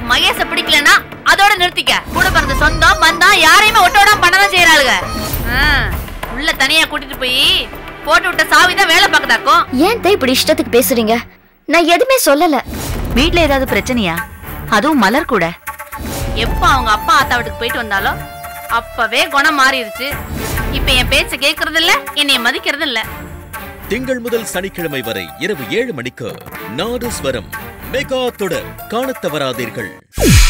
மகேஷ பிடிக்கலனா அதோட நிறுத்திக்க கூட பிறந்த சொந்தம் பந்தம் யாரையுமே ஒட்டோட பண்ணதான் செய்யறாளுங்க ஆ, உள்ள தனியா கூட்டிட்டு போய் போட்டு விட்ட சாவிதான் வேலை பார்க்கதாக்கும் ஏன் தே இப்படி இஷ்டத்துக்கு பேசுறீங்க நான் எதுவுமே சொல்லல வீட்ல ஏதாவது பிரச்சனையா அதுவும் மலர் கூட எப்ப அவங்க அப்பா ஆத்தா வீட்டுக்கு போயிட்டு வந்தாலும் அப்பவே குணம் மாறிடுச்சு இப்ப என் பேச்ச கேக்குறது இல்ல என்னைய மதிக்கிறது இல்ல திங்கள் முதல் சனிக்கிழமை வரை இரவு ஏழு மணிக்கு நாடு ஸ்வரம் மெகா தொடர் காணத் தவறாதீர்கள்